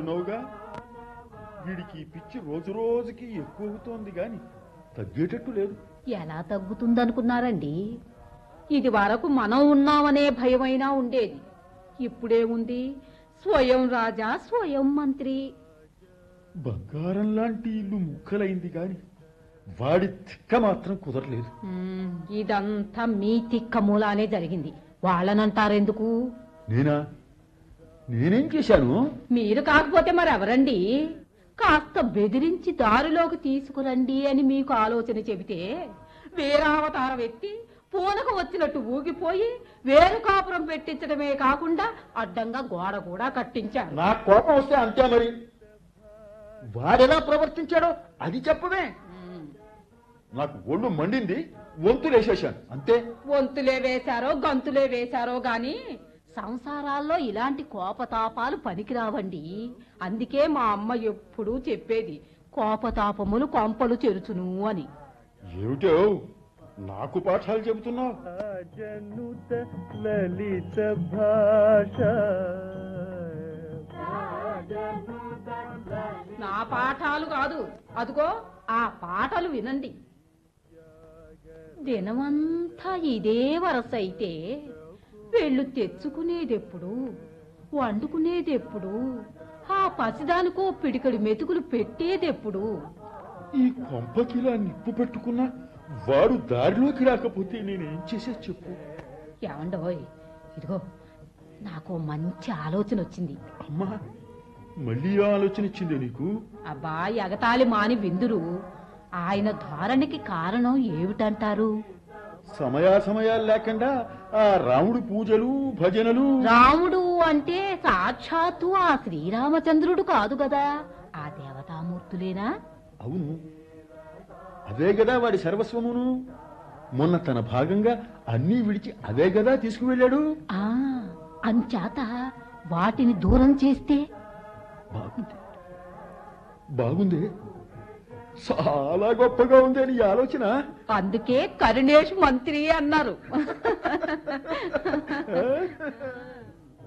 అంటున్నావుగా వీడికి ఈ పిచ్చి రోజు రోజుకి ఎక్కువ అవుతోంది గాని తగ్గేటట్టు లేదు ఎలా తగ్గుతుందనుకున్నారండి ఇది వరకు మనం ఉన్నామనే భయమైనా ఉండేది ఇప్పుడేముంది స్వయం రాజా స్వయం మంత్రి బంగారం లాంటి ఇల్లు ముక్కలైంది గాని వాడి తిక్క మాత్రం కుదరలేదు మ్మ్, ఇదంతా మీ తిక్క మూలానే జరిగింది వాళ్ళనంటారెందుకు నేనా నేనేం చేశాను మీరు కాకపోతే మరెవరండి కాస్త బెదిరించి దారిలోకి తీసుకురండి అని మీకు ఆలోచన చెబితే వేరావతారం ఎత్తి పూనకు వచ్చినట్టు ఊగిపోయి వేరు కాపురం పెట్టించడమే కాకుండా అడ్డంగా గోడ కూడా కట్టించారు నా కోపం వస్తే అంతే మరి వాడెలా ప్రవర్తించాడో అది చెప్పవే మ్మ్. నాకు ఒళ్ళు మండింది వంతులేసేశాను అంతే వంతులే వేశారో గంతులే వేశారో గాని సంసారాల్లో ఇలాంటి కోపతాపాలు పనికిరావండి అందుకే మా అమ్మ ఎప్పుడూ చెప్పేది కోపతాపములు కొంపలు చెరుచును అని ఏమిటో నాకు పాఠాలు చెబుతున్నావు జనుత లలిత భాష నా పాఠాలు కాదు అదిగో ఆ పాటలు వినండి దినమంతా ఇదే వరస అయితే వెళ్ళు తెచ్చుకునేదెప్పుడు వండుకునేదెప్పుడు ఆ పసిదానికో పిడికడి మెతుకులు పెట్టేదెప్పుడు ఈ కొంపకిలా నిప్పు పెట్టుకున్నా వాడు దారిలోకి రాకపోతే నేనేం చేసే చెప్పు ఏమండోయ్ ఇదిగో నాకు మంచి ఆలోచన వచ్చింది అమ్మా మళ్ళీ ఆ ఆలోచన ఇచ్చిందే నీకు అబ్బా ఎగతాళి మాని విందురు ఆయన ధోరణికి కారణం ఏమిటంటారు సమయాసమయాలు లేకుండా ఆ రాముడు పూజలు భజనలు రాముడు అంటే సాక్షాత్తు ఆ శ్రీరామచంద్రుడు కాదు కదా ఆ దేవతామూర్తులేనా అవును అదే కదా వాడి సర్వస్వమును మొన్న తన భాగంగా అన్నీ విడిచి అదే కదా తీసుకువెళ్ళాడు ఆ అంచేత వాటిని దూరం చేస్తే బాగుంది బాగుంది చాలా గొప్పగా ఉంది అని ఈ ఆలోచన అందుకే కరుణేష్ మంత్రి అన్నారు